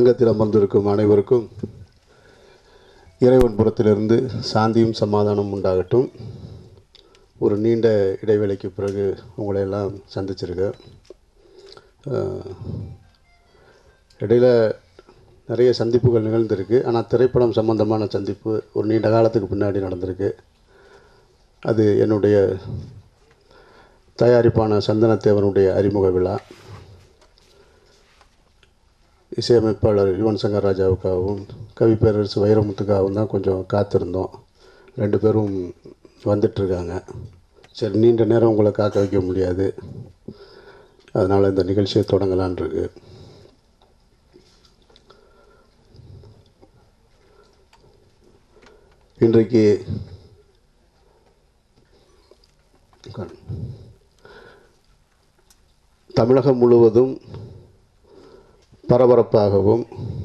அரங்கத்தில் அமர்ந்திருக்கும் அனைவருக்கும் இறைவன் புறத்திலிருந்து சாந்தியும் சமாதானம் உண்டாகட்டும் ஒரு நீண்ட இடைவேளைக்கு பிறகு உங்களை எல்லாம் சந்திச்சிருக்கேன் அஹ், இடையில் நிறைய சந்திப்புகள் நிகழ்ந்திருக்கு ஆனால் திரைப்படம் சம்பந்தமான சந்திப்பு ஒரு நீண்ட காலத்துக்கு பின்னாடி நடந்திருக்கு அது என்னுடைய தயாரிப்பான சந்தனத்தேவனுடைய அறிமுக விழா இசையமைப்பாளர் யுவன் சங்கர் ராஜாவுக்காகவும் கவிப்பேரரசு வைரமுத்துக்காகவும் தான் கொஞ்சம் காத்திருந்தோம் ரெண்டு பேரும் வந்துட்டுருக்காங்க சரி நீண்ட நேரம் உங்களை காக்க வைக்க முடியாது அதனால் இந்த நிகழ்ச்சியை தொடங்கலான் இருக்கு இன்றைக்கு தமிழகம் முழுவதும் பரபரப்பாகவும்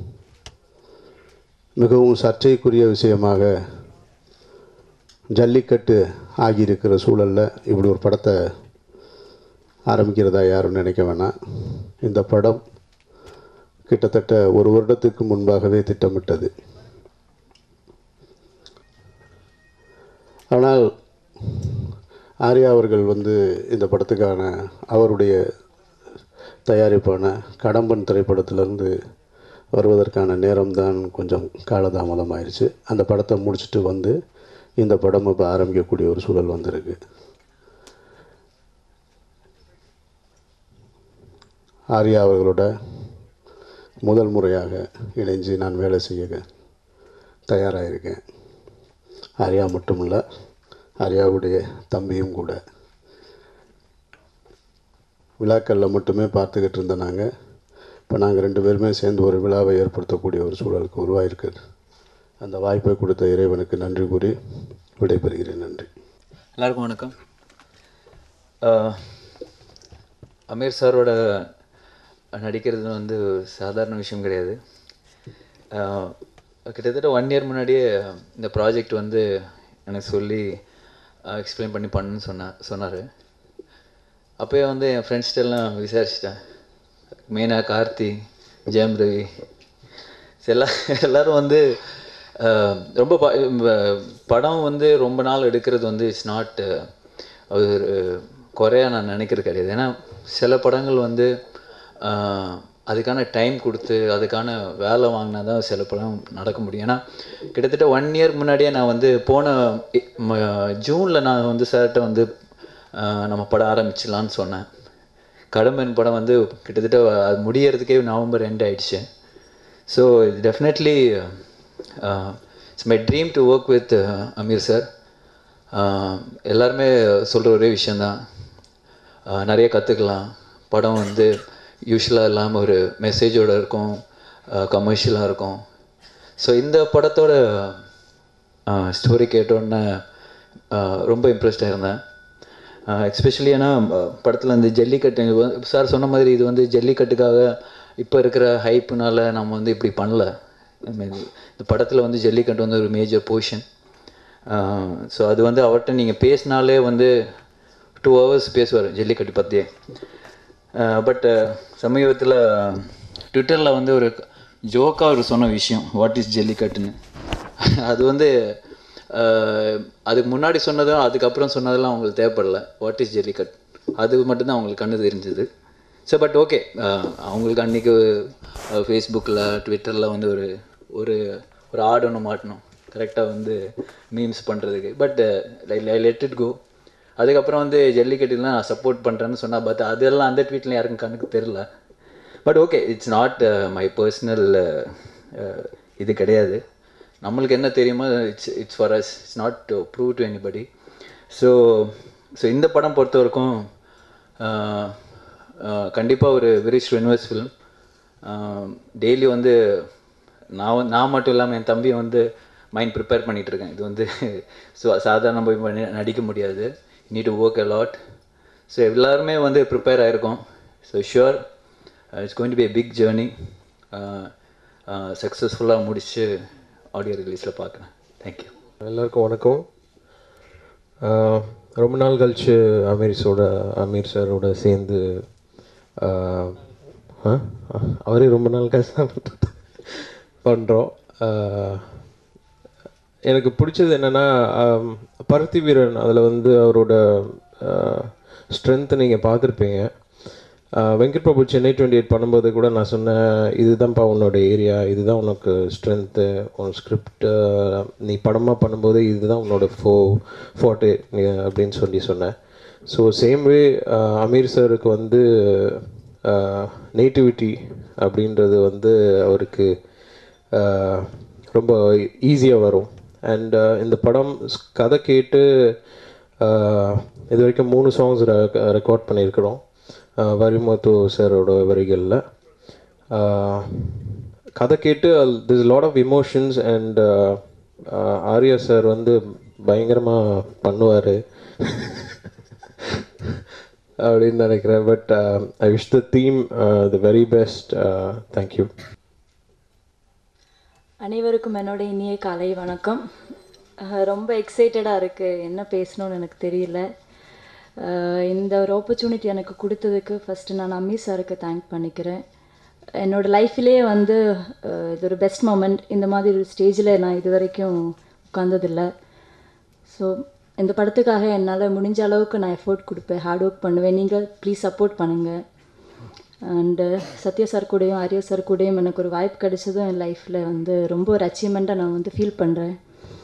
மிகவும் சர்ச்சைக்குரிய விஷயமாக ஜல்லிக்கட்டு ஆகியிருக்கிற சூழலில் இப்படி ஒரு படத்தை ஆரம்பிக்கிறதா யாரும் நினைக்க வேணாம் இந்த படம் கிட்டத்தட்ட ஒரு வருடத்துக்கு முன்பாகவே திட்டமிட்டது ஆனால் ஆர்யா அவர்கள் வந்து இந்த படத்துக்கான அவருடைய தயாரிப்பான கடம்பன் திரைப்படத்திலிருந்து வருவதற்கான நேரம்தான் கொஞ்சம் காலதாமதம் ஆயிடுச்சு அந்த படத்தை முடிச்சுட்டு வந்து இந்த படம் இப்போ ஆரம்பிக்கக்கூடிய ஒரு சூழல் வந்திருக்கு ஆர்யா அவர்களோட முதல் முறையாக இணைஞ்சு நான் வேலை செய்ய தயாராக இருக்கேன் ஆர்யா மட்டுமில்ல ஆர்யாவுடைய தம்பியும் கூட விழாக்களில் மட்டுமே பார்த்துக்கிட்டு இருந்த நாங்கள் இப்போ நாங்கள் ரெண்டு பேருமே சேர்ந்து ஒரு விழாவை ஏற்படுத்தக்கூடிய ஒரு சூழலுக்கு உருவாயிருக்கு அந்த வாய்ப்பை கொடுத்த இறைவனுக்கு நன்றி கூறி விடைபெறுகிறேன் நன்றி எல்லாருக்கும் வணக்கம் ஆஹ், அமீர் சாரோட நடிக்கிறது வந்து சாதாரண விஷயம் கிடையாது ஆஹ், கிட்டத்தட்ட ஒன் இயர் முன்னாடியே இந்த ப்ராஜெக்ட் வந்து எனக்கு சொல்லி எக்ஸ்பிளைன் பண்ணி பண்ணுன்னு சொன்ன சொன்னார் அப்போயே வந்து என் ஃப்ரெண்ட்ஸ்கிட்டலாம் விசாரிச்சிட்டேன் மெயினாக கார்த்தி ஜெயம் ரவி எல்லா எல்லாரும் வந்து அஹ், ரொம்ப ப அஹ், படம் வந்து ரொம்ப நாள் எடுக்கிறது வந்து இட்ஸ் நாட் ஒரு குறையா நான் நினைக்கிறது கிடையாது ஏன்னா சில படங்கள் வந்து அஹ், அதுக்கான டைம் கொடுத்து அதுக்கான வேலை வாங்கினா தான் சில படம் நடக்க முடியும் ஏன்னா கிட்டத்தட்ட ஒன் இயர் முன்னாடியே நான் வந்து போன ஜூனில் நான் வந்து சார்கிட்ட வந்து அஹ், நம்ம படம் ஆரம்பிச்சிடலான்னு சொன்னேன் கடம்பன் படம் வந்து கிட்டத்தட்ட அது முடியறதுக்கே நவம்பர் எண்ட் ஆயிடுச்சு ஸோ இது definitely it's my dream to work with Aamir sir எல்லாருமே சொல்கிற ஒரே விஷயந்தான் ஆஹ் நிறைய கற்றுக்கலாம் படம் வந்து யூஸ்வலாக இல்லாமல் ஒரு மெசேஜோடு இருக்கும் கமர்ஷியலாக இருக்கும் ஸோ இந்த படத்தோட ஸ்டோரி கேட்டோன்னே ஆஹ் ரொம்ப இம்ப்ரெஸ்டாக இருந்தேன் எக்ஸ்பெஷலி ஏன்னா படத்தில் இந்த ஜல்லிக்கட்டு சார் சொன்ன மாதிரி இது வந்து ஜல்லிக்கட்டுக்காக இப்போ இருக்கிற ஹைப்புனால நம்ம வந்து இப்படி பண்ணல I mean, இந்த படத்தில் வந்து ஜல்லிக்கட்டு வந்து ஒரு மேஜர் போர்ஷன் ஸோ அது வந்து அவர்கிட்ட நீங்கள் பேசினாலே வந்து டூ ஹவர்ஸ் பேசுவார் ஜல்லிக்கட்டு பற்றியே பட் சமீபத்தில் ட்விட்டரில் வந்து ஒரு ஜோக்காக அவர் சொன்ன விஷயம் வாட் இஸ் ஜல்லிக்கட்டுன்னு அது வந்து அஹ், அதுக்கு முன்னாடி சொன்னதும் அதுக்கப்புறம் சொன்னதெல்லாம் அவங்களுக்கு தேவைப்படல வாட் இஸ் ஜல்லிக்கட் அது மட்டும்தான் அவங்களுக்கு கண்ணு தெரிஞ்சது ஸோ பட் ஓகே அவங்களுக்கு அன்றைக்கி ஃபேஸ்புக்கில் ட்விட்டரில் வந்து ஒரு ஒரு ஒரு ஆடு ஒன்று மாட்டணும் கரெக்டாக வந்து மீம்ஸ் பண்ணுறதுக்கு பட் லெட் இட் கோ அதுக்கப்புறம் வந்து ஜல்லிக்கட்டுலாம் நான் சப்போர்ட் பண்ணுறேன்னு சொன்னால் பட் அதெல்லாம் அந்த ட்வீட்லாம் யாருக்கும் கணக்கு தெரில but okay it's not my personal இது கிடையாது நம்மளுக்கு என்ன தெரியுமோ it's it's for us it's not to prove to anybody so so இந்த படம் பொறுத்த வரைக்கும் கண்டிப்பாக ஒரு வெரி ஸ்ட்ரென்வஸ் ஃபிலிம் டெய்லி வந்து நான் வந்து- நான் மட்டும் இல்லாமல் என் தம்பி வந்து மைண்ட் ப்ரிப்பேர் பண்ணிகிட்டு இருக்கேன் இது வந்து ஸோ சாதாரண போய் பண்ணி நடிக்க முடியாது need to work a lot so எல்லாருமே வந்து ப்ரிப்பேர் ஆகிருக்கோம் so sure it's going to be a big journey சக்ஸஸ்ஃபுல்லாக முடிச்சு ஆடியோ ரிலீஸில் பார்க்குறேன் தேங்க்யூ எல்லாருக்கும் வணக்கம் ஆஹ் ரொம்ப நாள் கழிச்சு அமீர்ஸோட அமீர் சாரோட சேர்ந்து ஆஹ் ஆ? அவரே ரொம்ப நாள் கழிச்சு தான் பண்ணுறோம் எனக்கு பிடிச்சது என்னென்னா பருத்தி வீரன் அதில் வந்து அவரோட ஸ்ட்ரென்த்தை நீங்கள் பார்த்துருப்பீங்க ஆஹ் வெங்கட் பிரபு சென்னை டுவெண்ட்டி எயிட் பண்ணும்போது கூட நான் சொன்னேன் இதுதான்ப்பா உன்னோட ஏரியா இதுதான் உனக்கு ஸ்ட்ரென்த்து உன் ஸ்கிரிப்ட் நீ படமாக பண்ணும்போது இதுதான் உன்னோட ஃபோ ஃபோட்டோ நீ அப்படின்னு சொல்லி சொன்னேன் ஸோ சேம் வே அமீர் சாருக்கு வந்து நேட்டிவிட்டி அப்படின்றது வந்து அவருக்கு ஆஹ் ரொம்ப ஈஸியாக வரும் அண்ட் இந்த படம் ஸ்- கதை கேட்டு ஆஹ் இது வரைக்கும் மூணு சாங்ஸ் ரெக்கார்ட் பண்ணியிருக்கிறோம் ஆஹ் வரிமுத்து சாரோட வரிகளில் ஆஹ் கதை கேட்டு this lot of emotions and Arya sir வந்து பயங்கரமாக பண்ணுவார் அப்படின்னு நினைக்கிறேன் but I wish the team the very best thank you அனைவருக்கும் என்னோட இனிய காலை வணக்கம் அஹ் ரொம்ப எக்ஸைட்டடாக இருக்குது என்ன பேசணும்னு எனக்கு தெரியல அஹ் இந்த ஒரு ஆப்பர்ச்சுனிட்டி எனக்கு கொடுத்ததுக்கு ஃபஸ்ட்டு நான் அம்மி சாருக்கு தேங்க் பண்ணிக்கிறேன் என்னோட லைஃப்லேயே வந்து அஹ் இது ஒரு பெஸ்ட் மூமெண்ட் இந்த மாதிரி ஒரு ஸ்டேஜில் நான் இது வரைக்கும் உட்காந்ததில்லை ஸோ இந்த படத்துக்காக என்னால் முடிஞ்ச அளவுக்கு நான் எஃபோர்ட் கொடுப்பேன் ஹார்ட் ஒர்க் பண்ணுவேன் நீங்கள் ப்ளீஸ் சப்போர்ட் பண்ணுங்கள் அண்டு சத்யா சார் கூடயும் ஆர்யா சார் கூடயும் எனக்கு ஒரு வாய்ப்பு கிடைச்சதும் என் லைஃப்பில் வந்து ரொம்ப ஒரு அச்சீவ்மெண்ட்டாக நான் வந்து ஃபீல் பண்ணுறேன்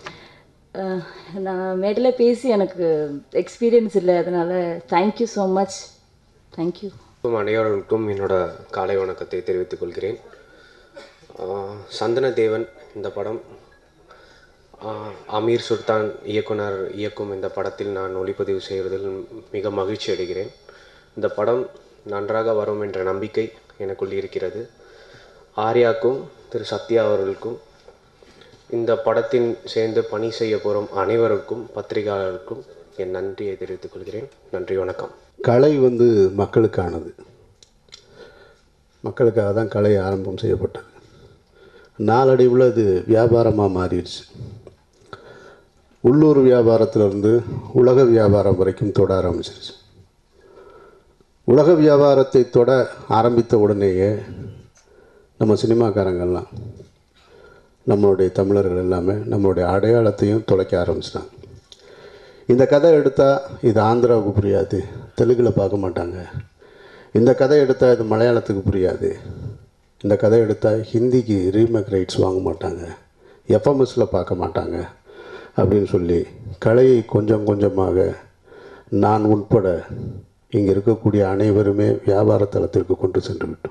நான் மேடையில் பேசி எனக்கு எக்ஸ்பீரியன்ஸ் இல்லை அதனால் தேங்க்யூ ஸோ மச் தேங்க்யூ அனைவருக்கும் அனைவருக்கும் என்னோட காலை வணக்கத்தை தெரிவித்துக் கொள்கிறேன் ஆஹ் சந்தன தேவன் இந்த படம் ஆஹ் அமீர் சுல்தான் இயக்குனர் இயக்கும் இந்த படத்தில் நான் ஒளிப்பதிவு செய்வதில் மிக மகிழ்ச்சி அடைகிறேன் இந்த படம் நன்றாக வரும் என்ற நம்பிக்கை எனக்குள் இருக்கிறது ஆர்யாக்கும் திரு சத்யா அவர்களுக்கும் இந்த படத்தின் சேர்ந்து பணி செய்ய போகும் அனைவருக்கும் பத்திரிகையாளருக்கும் என் நன்றியை தெரிவித்துக் கொள்கிறேன் நன்றி வணக்கம் கலை வந்து மக்களுக்கானது மக்களுக்காக தான் கலை ஆரம்பம் செய்யப்பட்டது நாளடைவில் அது வியாபாரமாக மாறிடுச்சு உள்ளூர் வியாபாரத்திலிருந்து உலக வியாபாரம் வரைக்கும் தொட ஆரம்பிச்சிருச்சு உலக வியாபாரத்தை தொட ஆரம்பித்த உடனேயே நம்ம சினிமாக்காரங்கெல்லாம் நம்மளுடைய தமிழர்கள் எல்லாமே நம்மளுடைய அடையாளத்தையும் தொலைக்க ஆரம்பிச்சிட்டாங்க இந்த கதை எடுத்தால் இது ஆந்திராவுக்கு புரியாது தெலுங்கில் பார்க்க மாட்டாங்க இந்த கதை எடுத்தால் இது மலையாளத்துக்கு புரியாது இந்த கதை எடுத்தால் ஹிந்திக்கு ரீமேக் ரைட்ஸ் வாங்க மாட்டாங்க எஃப்எம்எஸில் பார்க்க மாட்டாங்க அப்படின்னு சொல்லி கலையை கொஞ்சம் கொஞ்சமாக நான் உட்பட இங்கே இருக்கக்கூடிய அனைவருமே வியாபார தளத்திற்கு கொண்டு சென்று விட்டோம்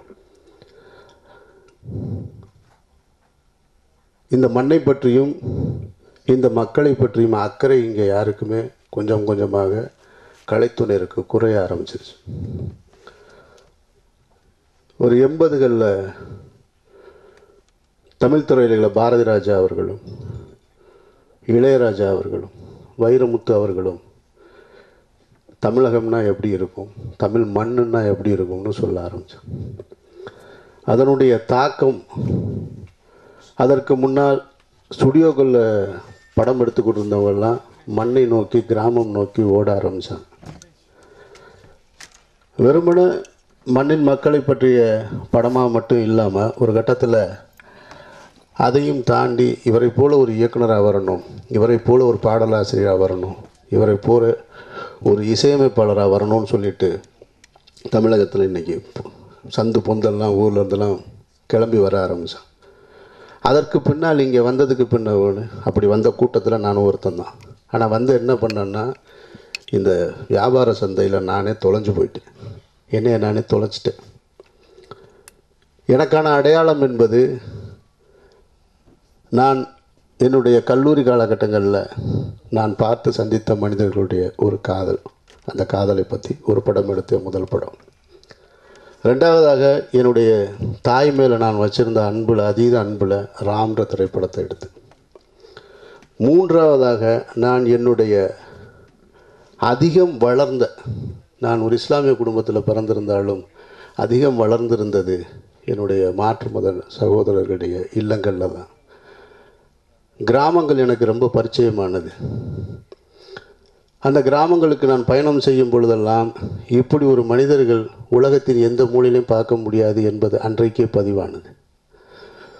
இந்த மண்ணை பற்றியும் இந்த மக்களை பற்றியும் அக்கறை இங்கே யாருக்குமே கொஞ்சம் கொஞ்சமாக கலைத்துறையிற்கு குறைய ஆரம்பிச்சிருச்சு ஒரு எண்பதுகளில் தமிழ் துறையில் பாரதி ராஜா அவர்களும் இளையராஜா அவர்களும் வைரமுத்து அவர்களும் தமிழகம்னா எப்படி இருக்கும் தமிழ் மண்ணுன்னா எப்படி இருக்கும்னு சொல்ல ஆரம்பித்தோம் அதனுடைய தாக்கம் அதற்கு முன்னால் ஸ்டுடியோக்களில் படம் எடுத்து கொண்டிருந்தவங்கெல்லாம் மண்ணை நோக்கி கிராமம் நோக்கி ஓட ஆரம்பித்தாங்க வெறுமனே மண்ணின் மக்களை பற்றிய படமாக மட்டும் இல்லாமல் ஒரு கட்டத்தில் அதையும் தாண்டி இவரை போல ஒரு இயக்குனராக வரணும் இவரை போல ஒரு பாடலாசிரியராக வரணும் இவரை போல ஒரு இசையமைப்பாளராக வரணும்னு சொல்லிட்டு தமிழகத்தில் இன்றைக்கி சந்து பொந்தெல்லாம் ஊர்ல இருந்தெல்லாம் கிளம்பி வர ஆரம்பித்தான் அதற்கு பின்னால் இங்கே வந்ததுக்கு பின்னால் அப்படி வந்த கூட்டத்தில் நானும் ஒருத்தன் தான் ஆனால் வந்து என்ன பண்ணேன்னா இந்த வியாபார சந்தையில் நானே தொலைஞ்சு போயிட்டேன் என்னைய நானே தொலைச்சிட்டேன் எனக்கான அடையாளம் என்பது நான் என்னுடைய கல்லூரி காலகட்டங்களில் நான் பார்த்து சந்தித்த மனிதர்களுடைய ஒரு காதல் அந்த காதலை பற்றி ஒரு படம் எடுத்த முதல் படம் ரெண்டாவதாக என்னுடைய தாய் மேலே நான் வச்சுருந்த அன்பில் அதீத அன்பில் ராம்ன்ற திரைப்படத்தை எடுத்து மூன்றாவதாக நான் என்னுடைய அதிகம் வளர்ந்த நான் ஒரு இஸ்லாமிய குடும்பத்தில் பிறந்திருந்தாலும் அதிகம் வளர்ந்திருந்தது என்னுடைய மாற்று மத சகோதரர்களுடைய இல்லங்களில் தான் கிராமங்கள் எனக்கு ரொம்ப பரிச்சயமானது அந்த கிராமங்களுக்கு நான் பயணம் செய்யும் பொழுதெல்லாம் இப்படி ஒரு மனிதர்கள் உலகத்தின் எந்த மூலையிலும் பார்க்க முடியாது என்பது அன்றைக்கே பதிவானது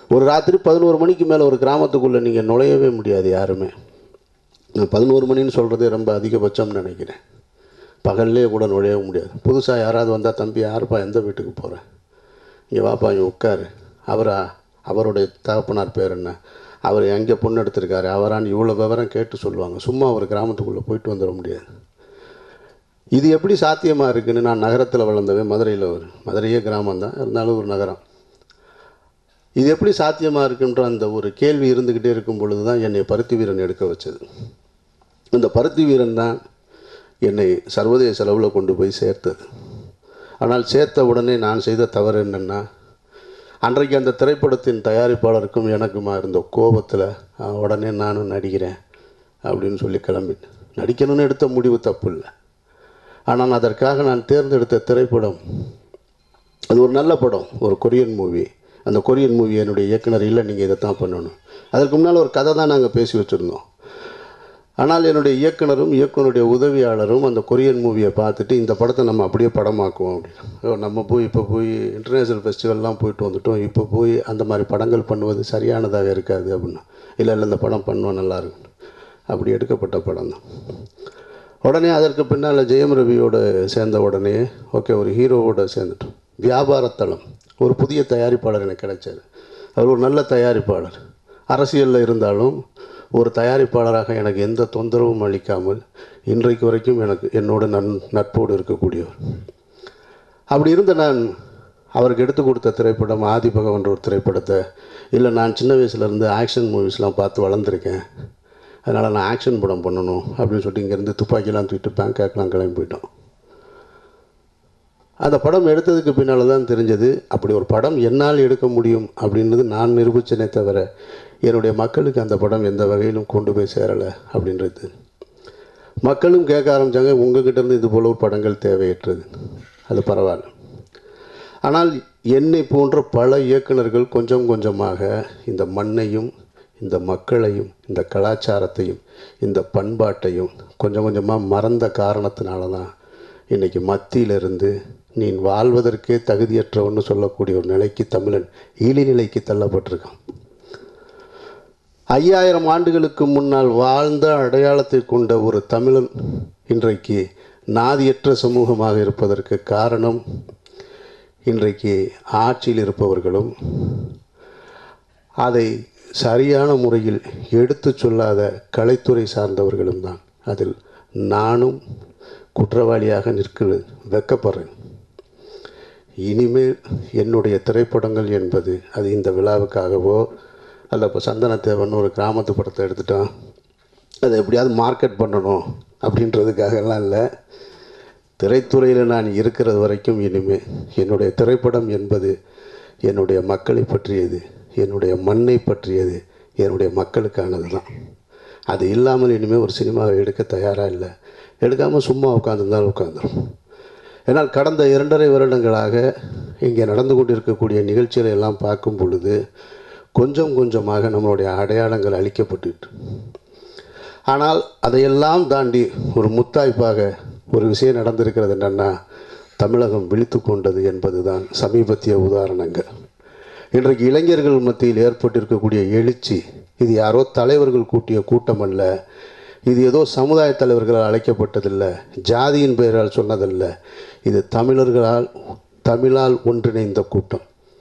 ஒரு ராத்திரி பதினோரு மணிக்கு மேலே ஒரு கிராமத்துக்குள்ளே நீங்கள் நுழையவே முடியாது யாருமே நான் பதினோரு மணின்னு சொல்கிறதே ரொம்ப அதிகபட்சம்னு நினைக்கிறேன் பகல்லே கூட நுழைய முடியாது புதுசாக யாராவது வந்தால் தம்பி யாருப்பா எந்த வீட்டுக்கு போகிறேன் இங்கே வாப்பா இங்கே உட்காரு அவரா அவருடைய தகப்பனார் பேர் என்ன அவர் எங்கே பொண்ணு எடுத்திருக்காரு அவரான்னு இவ்வளோ விவரம் கேட்டு சொல்லுவாங்க சும்மா ஒரு கிராமத்துக்குள்ளே போயிட்டு வந்துட முடியாது இது எப்படி சாத்தியமாக இருக்குன்னு நான் நகரத்தில் வளர்ந்தவன் மதுரையில் ஒரு மதுரையே கிராமம் தான் இருந்தாலும் ஒரு நகரம் இது எப்படி சாத்தியமாக இருக்குன்ற அந்த ஒரு கேள்வி இருந்துக்கிட்டே இருக்கும் பொழுது தான் என்னை பருத்தி வீரன் எடுக்க வச்சது இந்த பருத்தி வீரன் தான் என்னை சர்வதேச அளவில் கொண்டு போய் சேர்த்தது ஆனால் சேர்த்த உடனே நான் செய்த தவறு என்னென்னா அன்றைக்கு அந்த திரைப்படத்தின் தயாரிப்பாளருக்கும் எனக்குமா இருந்த கோபத்தில் உடனே நானும் நடிக்கிறேன் அப்படின்னு சொல்லி கிளம்பிட்டேன் நடிக்கணும்னு எடுத்த முடிவு தப்பு இல்லை ஆனால் அதற்காக நான் தேர்ந்தெடுத்த திரைப்படம் அது ஒரு நல்ல படம் ஒரு கொரியன் மூவி அந்த கொரியன் மூவி என்னுடைய இயக்குனர் இல்லை நீங்கள் இதை தான் பண்ணணும் அதற்கு முன்னால் ஒரு கதை தான் நாங்கள் பேசி வச்சுருந்தோம் ஆனால் என்னுடைய இயக்குனரும் இயக்குனருடைய உதவியாளரும் அந்த கொரியன் மூவியை பார்த்துட்டு இந்த படத்தை நம்ம அப்படியே படமாக்குவோம் அப்படின்னு ஐயோ, நம்ம போய் இப்போ போய் இன்டர்நேஷ்னல் ஃபெஸ்டிவல்லாம் போயிட்டு வந்துட்டோம் இப்போ போய் அந்த மாதிரி படங்கள் பண்ணுவது சரியானதாக இருக்காது அப்படின்னா இல்லை இல்லை இந்த படம் பண்ணுவோம் நல்லா இருக்கும் அப்படி எடுக்கப்பட்ட படம் தான் உடனே அதற்கு பின்னால் ஜெயம் ரவியோட சேர்ந்த உடனே ஓகே ஒரு ஹீரோவோட சேர்ந்துட்டோம் வியாபாரத்தளம் ஒரு புதிய தயாரிப்பாளர் எனக்கு கிடைச்சார் அவர் ஒரு நல்ல தயாரிப்பாளர் அரசியலில் இருந்தாலும் ஒரு தயாரிப்பாளராக எனக்கு எந்த தொந்தரவும் அளிக்காமல் இன்றைக்கு வரைக்கும் எனக்கு என்னோட நன் நட்போடு இருக்கக்கூடியவர் அப்படி இருந்த நான் அவருக்கு எடுத்து கொடுத்த திரைப்படம் ஆதி பகவன்ற ஒரு திரைப்படத்தை இல்லை நான் சின்ன வயசுலேருந்து ஆக்ஷன் மூவிஸ்லாம் பார்த்து வளர்ந்துருக்கேன் அதனால் நான் ஆக்ஷன் படம் பண்ணணும் அப்படின்னு சொல்லிட்டு இங்கேருந்து துப்பாக்கிலாம் தூக்கிட்டு பேங்காக்லாம் கிளம்பி போயிட்டோம் அந்த படம் எடுத்ததுக்கு பின்னால் தான் தெரிஞ்சது அப்படி ஒரு படம் என்னால் எடுக்க முடியும் அப்படின்றது நான் நிரூபித்தனே தவிர என்னுடைய மக்களுக்கு அந்த படம் எந்த வகையிலும் கொண்டு போய் சேரலை அப்படின்றது மக்களும் கேட்க ஆரம்பித்தாங்க உங்ககிட்ட இருந்து இது போல ஒரு படங்கள் தேவையற்றது அது பரவாயில்ல ஆனால் என்னை போன்ற பல இயக்குனர்கள் கொஞ்சம் கொஞ்சமாக இந்த மண்ணையும் இந்த மக்களையும் இந்த கலாச்சாரத்தையும் இந்த பண்பாட்டையும் கொஞ்சம் கொஞ்சமாக மறந்த காரணத்தினால தான் இன்றைக்கி மத்தியிலிருந்து நீ வாழ்வதற்கே தகுதியற்றவன்னு சொல்லக்கூடிய ஒரு நிலைக்கு தமிழன் இழிநிலைக்கு தள்ளப்பட்டிருக்கான் ஐயாயிரம் ஆண்டுகளுக்கு முன்னால் வாழ்ந்த அடையாளத்தை கொண்ட ஒரு தமிழன் இன்றைக்கு நாதியற்ற சமூகமாக இருப்பதற்கு காரணம் இன்றைக்கு ஆட்சியில் இருப்பவர்களும் அதை சரியான முறையில் எடுத்து சொல்லாத கலைத்துறை சார்ந்தவர்களும் தான் அதில் நானும் குற்றவாளியாக நிற்கிறது வெக்கப்படுறேன் இனிமேல் என்னுடைய திரைப்படங்கள் என்பது அது இந்த விழாவுக்காகவோ அல்ல இப்போ சந்தனத்தேவன் ஒரு கிராமத்து படத்தை எடுத்துட்டான் அதை எப்படியாவது மார்க்கெட் பண்ணணும் அப்படின்றதுக்காகலாம் இல்லை திரைத்துறையில் நான் இருக்கிறது வரைக்கும் இனிமே என்னுடைய திரைப்படம் என்பது என்னுடைய மக்களை பற்றியது என்னுடைய மண்ணை பற்றியது என்னுடைய மக்களுக்கானது தான் அது இல்லாமல் இனிமேல் ஒரு சினிமாவை எடுக்க தயாராக இல்லை எடுக்காமல் சும்மா உட்காந்துருந்தாலும் உட்காந்துரும் ஏன்னால் கடந்த இரண்டரை வருடங்களாக இங்கே நடந்து கொண்டிருக்கக்கூடிய நிகழ்ச்சிகளை எல்லாம் பார்க்கும் பொழுது கொஞ்சம் கொஞ்சமாக நம்மளுடைய அடையாளங்கள் அழிக்கப்பட்டுட்டு ஆனால் அதையெல்லாம் தாண்டி ஒரு முத்தாய்ப்பாக ஒரு விஷயம் நடந்திருக்கிறது என்னென்னா தமிழகம் விழித்து கொண்டது என்பது தான் சமீபத்திய உதாரணங்கள் இன்றைக்கு இளைஞர்கள் மத்தியில் ஏற்பட்டிருக்கக்கூடிய எழுச்சி இது யாரோ தலைவர்கள் கூட்டிய கூட்டம் அல்ல இது ஏதோ சமுதாய தலைவர்களால் அழைக்கப்பட்டதில்லை ஜாதியின் பெயரால் சொன்னதல்ல இது தமிழர்களால் தமிழால் ஒன்றிணைந்த கூட்டம்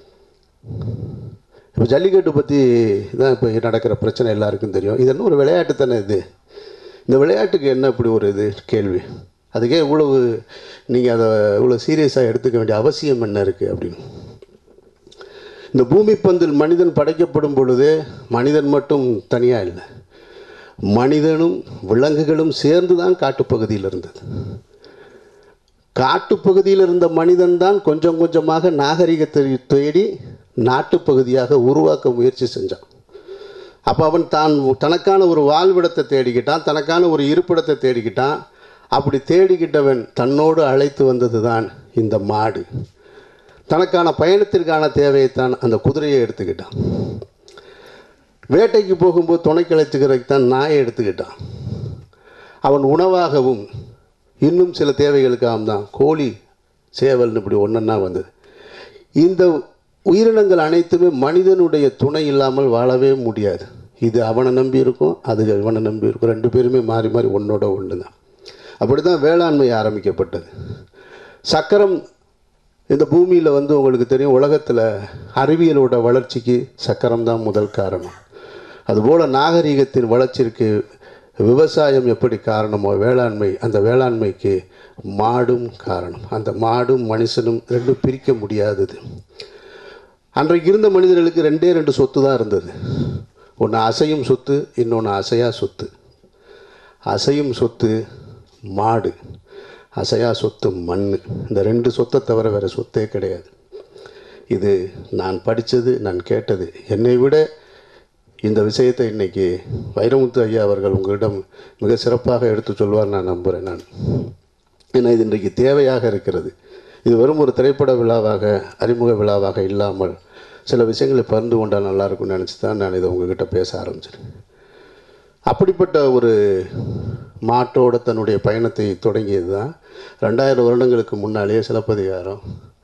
இப்போ ஜல்லிக்கட்டு பற்றி தான் இப்போ நடக்கிற பிரச்சனை எல்லாருக்கும் தெரியும் இது என்ன ஒரு விளையாட்டு தானே இது இந்த விளையாட்டுக்கு என்ன இப்படி ஒரு இது கேள்வி அதுக்கே இவ்வளவு நீங்கள் அதை இவ்வளோ சீரியஸாக எடுத்துக்க வேண்டிய அவசியம் என்ன இருக்குது அப்படின்னு இந்த பூமி பந்தில் மனிதன் படைக்கப்படும் பொழுதே மனிதன் மட்டும் தனியாக இல்லை மனிதனும் விலங்குகளும் சேர்ந்து தான் காட்டுப்பகுதியில் இருந்தது காட்டுப்பகுதியில் இருந்த மனிதன் தான் கொஞ்சம் கொஞ்சமாக நாகரிகத்தை தேடி நாட்டுப்பகுதியாக உருவாக்க முயற்சி செஞ்சான் அப்போ அவன் தான் தனக்கான ஒரு வாழ்விடத்தை தேடிக்கிட்டான் தனக்கான ஒரு இருப்பிடத்தை தேடிக்கிட்டான் அப்படி தேடிக்கிட்டவன் தன்னோடு அழைத்து வந்தது தான் இந்த மாடு தனக்கான பயணத்திற்கான தேவையைத்தான் அந்த குதிரையை எடுத்துக்கிட்டான் வேட்டைக்கு போகும்போது துணை கழிச்சுக்கிறதுக்கு தான் நாயை எடுத்துக்கிட்டான் அவன் உணவாகவும் இன்னும் சில தேவைகளுக்காக தான் கோழி சேவல்னு இப்படி ஒன்றா வந்தது இந்த உயிரினங்கள் அனைத்துமே மனிதனுடைய துணை இல்லாமல் வாழவே முடியாது இது அவனை நம்பி இருக்கும் அது இவனை நம்பி இருக்கும் ரெண்டு பேருமே மாறி மாறி ஒன்றோட ஒன்று தான் அப்படி தான் வேளாண்மை ஆரம்பிக்கப்பட்டது சக்கரம் இந்த பூமியில் வந்து உங்களுக்கு தெரியும் உலகத்தில் அறிவியலோட வளர்ச்சிக்கு சக்கரம் தான் முதல் காரணம் அதுபோல் நாகரிகத்தின் வளர்ச்சிக்கு விவசாயம் எப்படி காரணமோ வேளாண்மை அந்த வேளாண்மைக்கு மாடும் காரணம் அந்த மாடும் மனுஷனும் ரெண்டும் பிரிக்க முடியாதது அன்றைக்கு இருந்த மனிதர்களுக்கு ரெண்டே ரெண்டு சொத்து தான் இருந்தது ஒன்று அசையும் சொத்து இன்னொன்று அசையா சொத்து அசையும் சொத்து மாடு அசையா சொத்து மண் இந்த ரெண்டு சொத்தை தவிர வேறு சொத்தே கிடையாது இது நான் படித்தது நான் கேட்டது என்னை விட இந்த விஷயத்தை இன்னைக்கு வைரமுத்து ஐயா அவர்கள் உங்களிடம் மிக சிறப்பாக எடுத்து சொல்வார் நான் நம்புகிறேன் நான் ஏன்னா இது இன்றைக்கு தேவையாக இருக்கிறது இது வெறும் ஒரு திரைப்பட விழாவாக அறிமுக விழாவாக இல்லாமல் சில விஷயங்களை பகிர்ந்து கொண்டால் நல்லா இருக்கும்னு நினச்சி தான் நான் இதை உங்ககிட்ட பேச ஆரம்பிச்சேன் அப்படிப்பட்ட ஒரு மாட்டோட தன்னுடைய பயணத்தை தொடங்கியது தான் ரெண்டாயிரம் வருடங்களுக்கு முன்னாலேயே சிலப்பதிகாரம்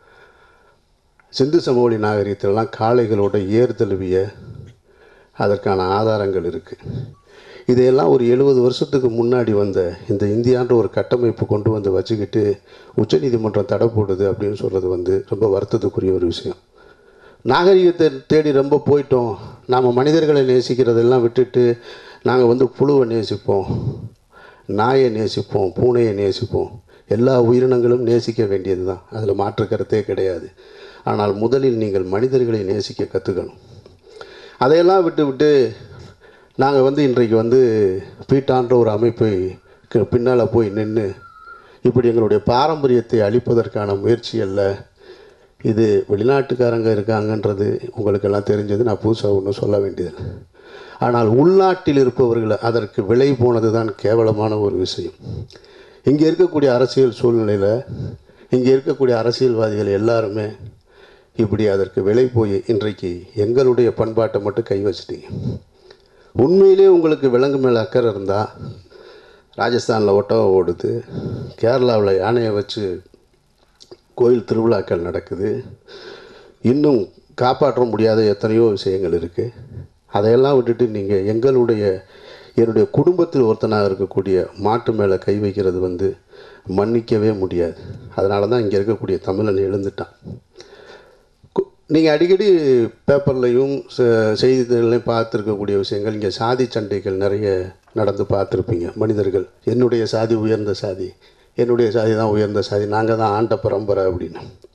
சிந்து சமவெளி நாகரிகத்திலலாம் காளைகளோட ஏர் தழுவிய அதற்கான ஆதாரங்கள் இருக்குது இதையெல்லாம் ஒரு எழுபது வருஷத்துக்கு முன்னாடி வந்த இந்த இந்தியான்ற ஒரு கட்டமைப்பு கொண்டு வந்து வச்சுக்கிட்டு உச்சநீதிமன்றம் தடை போடுது அப்படின்னு சொல்கிறது வந்து ரொம்ப வருத்தத்துக்குரிய ஒரு விஷயம் நாகரிகத்தை தேடி ரொம்ப போயிட்டோம் நாம் மனிதர்களை நேசிக்கிறதெல்லாம் விட்டுட்டு நாங்கள் வந்து புழுவை நேசிப்போம் நாயை நேசிப்போம் பூனையை நேசிப்போம் எல்லா உயிரினங்களும் நேசிக்க வேண்டியது தான் அதில் மாற்று கருத்தே கிடையாது ஆனால் முதலில் நீங்கள் மனிதர்களை நேசிக்க கற்றுக்கணும் அதையெல்லாம் விட்டு விட்டு நாங்கள் வந்து இன்றைக்கு வந்து பீட்டான்ற ஒரு அமைப்பை கு- பின்னால் போய் நின்று இப்படி எங்களுடைய பாரம்பரியத்தை அழிப்பதற்கான முயற்சி அல்ல இது வெளிநாட்டுக்காரங்க இருக்காங்கன்றது உங்களுக்கெல்லாம் தெரிஞ்சது நான் புதுசாக ஒன்றும் சொல்ல வேண்டியது ஆனால் உள்நாட்டில் இருப்பவர்கள் அதற்கு விலை போனது தான் கேவலமான ஒரு விஷயம் இங்கே இருக்கக்கூடிய அரசியல் சூழ்நிலையில் இங்கே இருக்கக்கூடிய அரசியல்வாதிகள் எல்லாருமே இப்படி அதற்கு விலை போய் இன்றைக்கு எங்களுடைய பண்பாட்டை மட்டும் கை வச்சிட்டீங்க உண்மையிலே உங்களுக்கு விலங்கு மேலே அக்கறை இருந்தால் ராஜஸ்தானில் ஒட்டகம் ஓடுது கேரளாவில் யானையை வச்சு கோயில் திருவிழாக்கள் நடக்குது இன்னும் காப்பாற்ற முடியாத எத்தனையோ விஷயங்கள் இருக்குது அதையெல்லாம் விட்டுட்டு நீங்கள் எங்களுடைய என்னுடைய குடும்பத்தில் ஒருத்தனாக இருக்கக்கூடிய மாட்டு மேலே கை வைக்கிறது வந்து மன்னிக்கவே முடியாது அதனால தான் இங்கே இருக்கக்கூடிய தமிழன் எழுந்துட்டான் நீங்கள் அடிக்கடி பேப்பர்லையும் செ- செய்திகள்லையும் பார்த்துருக்கக்கூடிய விஷயங்கள் இங்கே சாதி சண்டைகள் நிறைய நடந்து பார்த்துருப்பீங்க மனிதர்கள் என்னுடைய சாதி உயர்ந்த சாதி என்னுடைய சாதி தான் உயர்ந்த சாதி நாங்கள் தான் ஆண்ட பரம்பரை அப்படின்னு